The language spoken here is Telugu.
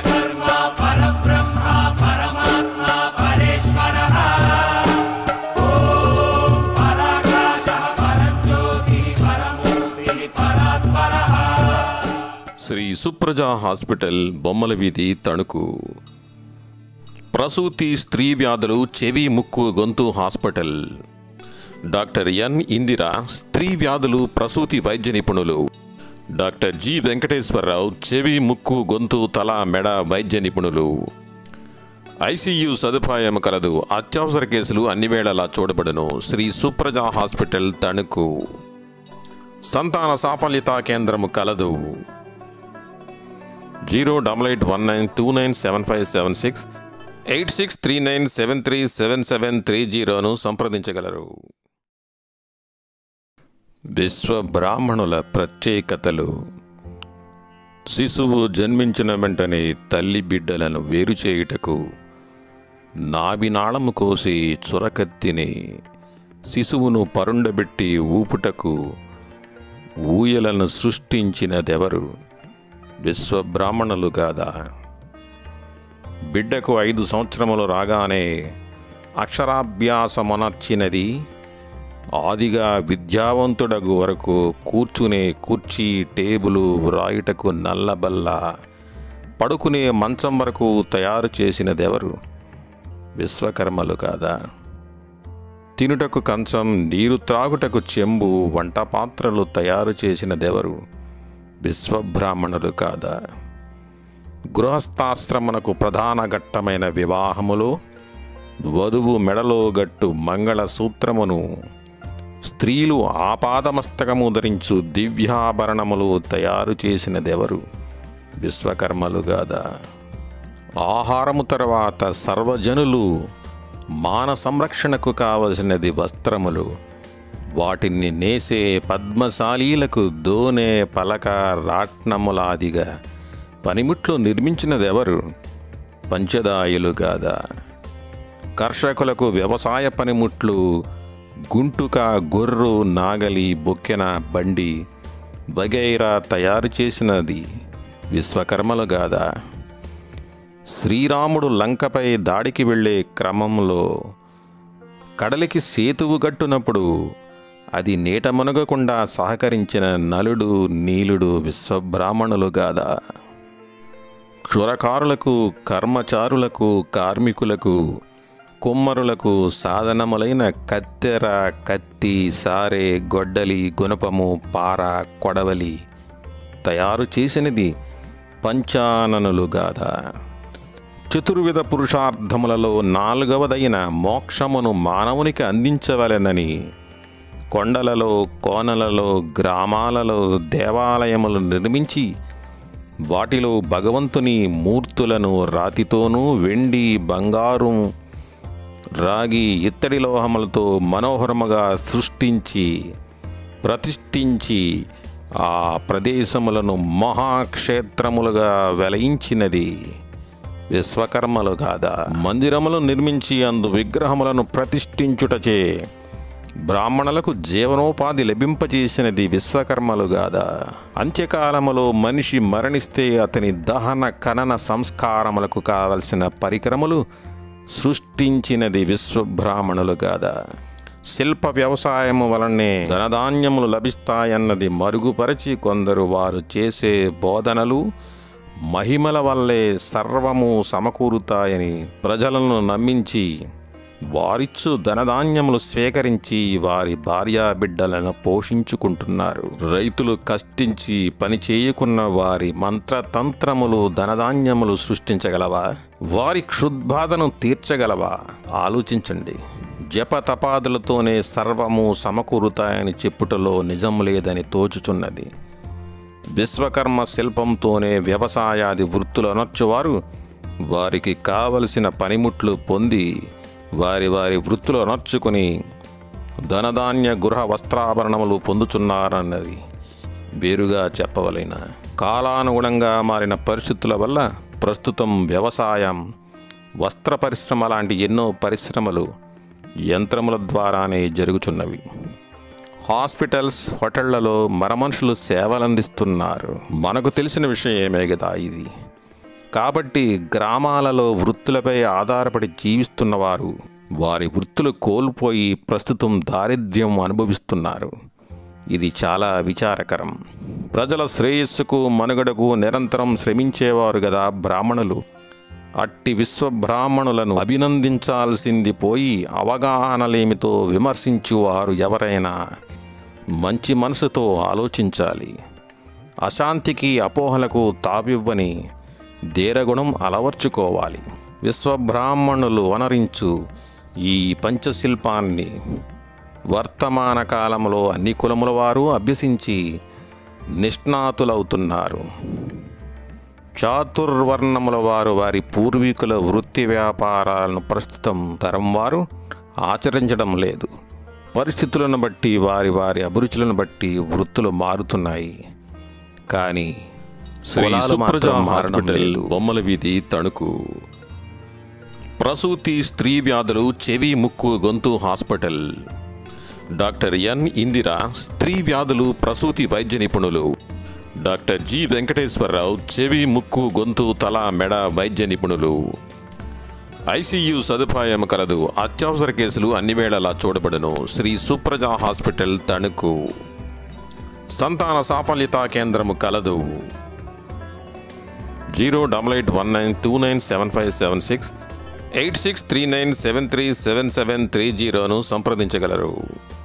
విశ్వకర్మ పరబ్రహ్మ పరమాత్మ పరేశ్వరः ఓం పరాకాశः పరంజ్యోతి పరమూర్తి పరాత్పరः శ్రీ సుప్రజ హాస్పిటల్ బొమ్మల వీధి తణుకు ప్రసూతి స్త్రీ వ్యాధులు చెవి ముక్కు గొంతు హాస్పిటల్ డాక్టర్ ఎన్ ఇందిర స్త్రీ వ్యాధులు ప్రసూతి వైద్య నిపుణులు డాక్టర్ జి వెంకటేశ్వరరావు చెవి ముక్కు గొంతు తల మెడ వైద్య నిపుణులు ఐసీయూ సదుపాయం కలదు అత్యవసర కేసులు అన్ని వేళలా చూడబడును శ్రీ సుప్రజ హాస్పిటల్ తణుకు సంతాన సాఫల్యత కేంద్రము కలదు zero double eight one nine two nine seven five seven six eight six three nine seven three seven seven three జీరోను సంప్రదించగలరు విశ్వ బ్రాహ్మణుల ప్రత్యేకతలు శిశువు జన్మించిన వెంటనే తల్లి బిడ్డలను వేరు చేయుటకు నాభినాళము కోసి చురకత్తిని శిశువును పరుండబెట్టి ఊపుటకు ఊయలను సృష్టించినదెవరు విశ్వబ్రాహ్మణులు కాదా బిడ్డకు ఐదు సంవత్సరములు రాగానే అక్షరాభ్యాసమనర్చినది ఆదిగా విద్యావంతుడగు వరకు కూర్చునే కుర్చీ టేబులు వ్రాయుటకు నల్లబల్ల పడుకునే మంచం వరకు తయారు చేసినదెవరు విశ్వకర్మలు కాదా తినుటకు కంచం నీరు త్రాగుటకు చెంబు వంట పాత్రలు తయారు చేసినదెవరు విశ్వబ్రాహ్మణులు కాదా గృహస్థాశ్రమణకు ప్రధాన ఘట్టమైన వివాహములో వధువు మెడలో గట్టు మంగళ సూత్రమును స్త్రీలు ఆపాదమస్తకము ధరించు దివ్యాభరణములు తయారు చేసినదెవరు విశ్వకర్మలు గాదా ఆహారము తర్వాత సర్వజనులు మాన సంరక్షణకు కావలసినది వస్త్రములు వాటిని నేసే పద్మశాలీలకు దోనె పలక రాట్నములాదిగా పనిముట్లు నిర్మించినదెవరు పంచదాయులు గాదా కర్షకులకు వ్యవసాయ పనిముట్లు గుంటుక గొర్రు నాగలి బొక్కెన బండి వగైరా తయారు చేసినది విశ్వకర్మలు గాదా శ్రీరాముడు లంకపై దాడికి వెళ్ళే క్రమంలో కడలికి సేతువు గట్టునప్పుడు అది నీట మునగకుండా సహకరించిన నలుడు నీలుడు విశ్వబ్రాహ్మణులు గాదా క్షురకారులకు కర్మచారులకు కార్మికులకు కుమ్మరులకు సాధనములైన కత్తెర కత్తి సారే గొడ్డలి గుణపము పార కొడవలి తయారు చేసినది పంచాననులు గాదా చతుర్విధ పురుషార్థములలో నాలుగవదైన మోక్షమును మానవునికి అందించవలెనని కొండలలో కోనలలో గ్రామాలలో దేవాలయములు నిర్మించి వాటిలో భగవంతుని మూర్తులను రాతితోనూ వెండి బంగారు రాగి ఇత్తడి లోహములతో మనోహరముగా సృష్టించి ప్రతిష్ఠించి ఆ ప్రదేశములను మహాక్షేత్రములుగా వెలయించినది విశ్వకర్మలు కాదా మందిరములు నిర్మించి అందు విగ్రహములను ప్రతిష్ఠించుటచే బ్రాహ్మణులకు జీవనోపాధి లభింపజేసినది విశ్వకర్మలు గాదా అంత్యకాలములో మనిషి మరణిస్తే అతని దహన ఖనన సంస్కారములకు కావలసిన పరికరములు సృష్టించినది విశ్వబ్రాహ్మణులు గాదా శిల్ప వ్యవసాయము వలనే ధనధాన్యములు లభిస్తాయన్నది మరుగుపరచి కొందరు వారు చేసే బోధనలు మహిమల వల్లే సర్వము సమకూరుతాయని ప్రజలను నమ్మించి వారిచ్చు ధనధాన్యములు స్వీకరించి వారి భార్యా బిడ్డలను పోషించుకుంటున్నారు రైతులు కష్టించి పని చేయకున్న వారి మంత్రతంత్రములు ధనధాన్యములు సృష్టించగలవా వారి క్షుద్బాధను తీర్చగలవా ఆలోచించండి జప తపాదులతోనే సర్వము సమకూరుతాయని చెప్పుటలో నిజం లేదని తోచుచున్నది విశ్వకర్మ శిల్పంతోనే వ్యవసాయాది వృత్తులు అనర్చువారు వారికి కావలసిన పనిముట్లు పొంది వారి వారి వృత్తులు అనర్చుకుని ధనధాన్య గృహ వస్త్రాభరణములు పొందుచున్నారన్నది వేరుగా చెప్పవలెన కాలానుగుణంగా మారిన పరిస్థితుల వల్ల ప్రస్తుతం వ్యవసాయం వస్త్ర పరిశ్రమ లాంటి ఎన్నో పరిశ్రమలు యంత్రముల ద్వారానే జరుగుచున్నవి హాస్పిటల్స్ హోటళ్లలో మరమనుషులు సేవలందిస్తున్నారు మనకు తెలిసిన విషయం ఏమే కదా ఇది కాబట్టి గ్రామాలలో వృత్తులపై ఆధారపడి జీవిస్తున్నవారు వారి వృత్తులు కోల్పోయి ప్రస్తుతం దారిద్ర్యం అనుభవిస్తున్నారు ఇది చాలా విచారకరం ప్రజల శ్రేయస్సుకు మనుగడకు నిరంతరం శ్రమించేవారు కదా బ్రాహ్మణులు అట్టి విశ్వబ్రాహ్మణులను అభినందించాల్సింది పోయి అవగాహనలేమితో విమర్శించువారు ఎవరైనా మంచి మనసుతో ఆలోచించాలి అశాంతికి అపోహలకు తావివ్వని ధీరగుణం అలవర్చుకోవాలి విశ్వబ్రాహ్మణులు వనరించు ఈ పంచశిల్పాన్ని వర్తమాన కాలంలో అన్ని కులముల వారు అభ్యసించి నిష్ణాతులవుతున్నారు చాతుర్వర్ణముల వారు వారి పూర్వీకుల వృత్తి వ్యాపారాలను ప్రస్తుతం తరం వారు ఆచరించడం లేదు పరిస్థితులను బట్టి వారి వారి అభిరుచులను బట్టి వృత్తులు మారుతున్నాయి కానీ శ్రీ కులాలు సుప్రజ మాత్రం మారడం హాస్పిటల్ లేదు. బొమ్మల వీధి తణుకు ప్రసూతి స్త్రీ వ్యాధులు చెవి ముక్కు గొంతు హాస్పిటల్ డాక్టర్ ఎన్ ఇందిర స్త్రీ వ్యాధులు ప్రసూతి వైద్య నిపుణులు డాక్టర్ జి వెంకటేశ్వరరావు చెవి ముక్కు గొంతు తల మెడ వైద్య నిపుణులు ఐసీయూ సదుపాయం కలదు అత్యవసర కేసులు అన్ని వేళలా చూడబడును శ్రీ సుప్రజ హాస్పిటల్ తణుకు సంతాన సాఫల్యత కేంద్రము కలదు zero double eight one nine two nine seven five seven six eight six three nine seven three seven seven three జీరోను సంప్రదించగలరు